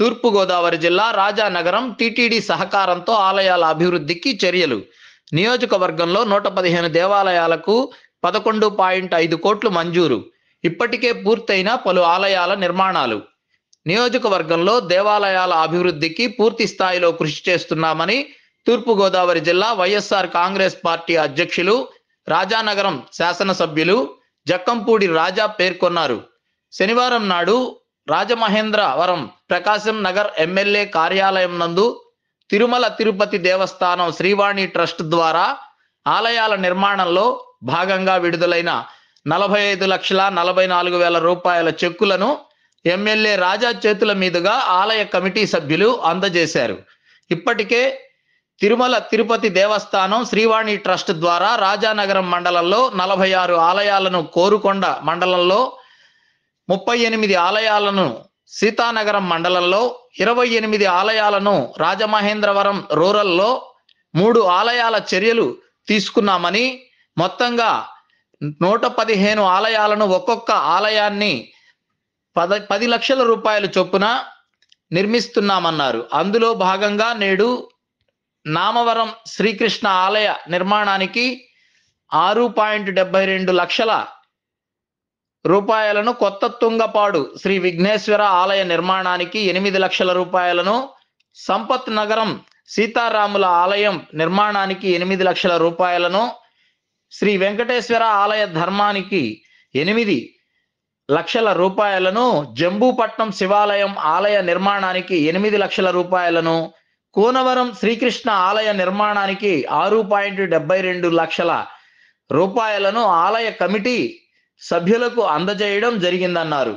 తూర్పుగోదావరి జిల్లా రాజానగరం టీటీడీ సహకారంతో ఆలయాల అభివృద్ధికి చర్యలు నియోజకవర్గంలో నూట పదిహేను దేవాలయాలకు పదకొండు పాయింట్ ఐదు కోట్లు మంజూరు ఇప్పటికే పూర్తయిన పలు ఆలయాల నిర్మాణాలు నియోజకవర్గంలో దేవాలయాల అభివృద్ధికి పూర్తి స్థాయిలో కృషి చేస్తున్నామని తూర్పుగోదావరి జిల్లా వైఎస్ఆర్ కాంగ్రెస్ పార్టీ అధ్యక్షులు రాజానగరం శాసనసభ్యులు జక్కంపూడి రాజా పేర్కొన్నారు శనివారం నాడు రాజమహేంద్రవరం ప్రకాశం నగర్ ఎమ్మెల్యే కార్యాలయం నందు తిరుమల తిరుపతి దేవస్థానం శ్రీవాణి ట్రస్ట్ ద్వారా ఆలయాల నిర్మాణంలో భాగంగా విడుదలైన నలభై ఐదు లక్షల నలభై నాలుగు వేల రూపాయల చెక్కులను ఎమ్మెల్యే రాజా చేతుల మీదుగా ఆలయ కమిటీ సభ్యులు అందజేశారు ఇప్పటికే తిరుమల తిరుపతి దేవస్థానం శ్రీవాణి ట్రస్ట్ ద్వారా రాజానగరం మండలంలో నలభై ఆరు ఆలయాలను కోరుకొండ మండలంలో ముప్పై ఎనిమిది ఆలయాలను సీతానగరం మండలంలో ఇరవై ఎనిమిది ఆలయాలను రాజమహేంద్రవరం రూరల్లో మూడు ఆలయాల చర్యలు తీసుకున్నామని మొత్తంగా నూట పదిహేను ఆలయాలను ఒక్కొక్క ఆలయాన్ని పద పది లక్షల రూపాయల చొప్పున నిర్మిస్తున్నామన్నారు అందులో భాగంగా నేడు నామవరం శ్రీకృష్ణ ఆలయ నిర్మాణానికి ఆరు పాయింట్ డెబ్బై రెండు లక్షల రూపాయలను కొత్త తుంగపాడు శ్రీ విఘ్నేశ్వర ఆలయ నిర్మాణానికి ఎనిమిది లక్షల రూపాయలను సంపత్ నగరం సీతారాముల ఆలయం నిర్మాణానికి ఎనిమిది లక్షల రూపాయలను శ్రీ వెంకటేశ్వర ఆలయ ధర్మానికి ఎనిమిది లక్షల రూపాయలను జంబూపట్నం శివాలయం ఆలయ నిర్మాణానికి ఎనిమిది లక్షల రూపాయలను కూనవరం శ్రీకృష్ణ ఆలయ నిర్మాణానికి ఆరు పాయింట్ డెబ్బై రెండు లక్షల రూపాయలను ఆలయ కమిటీ సభ్యులకు అందజేయడం జరిగిందన్నారు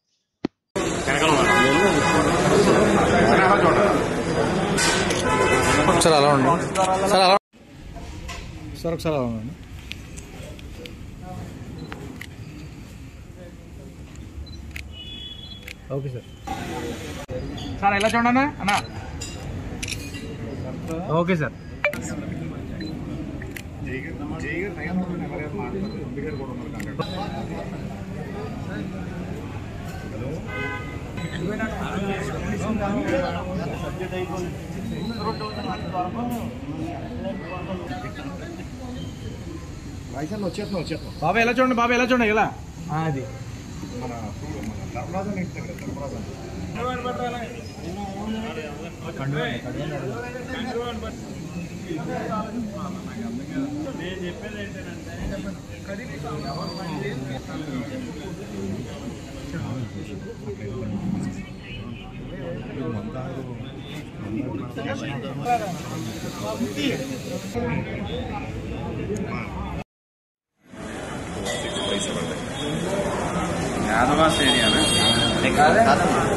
ఒకసారి అలా ఉండండి సార్ అలా సార్ ఒకసారి అలా ఉండండి ఓకే సార్ సార్ ఎలా చూడండి అన్న ఓకే సార్ బాబా ఎలా చూడండి బాబా ఎలా చూడండి ఇలా ఆ, అది యాదవాస్ ఏరియానా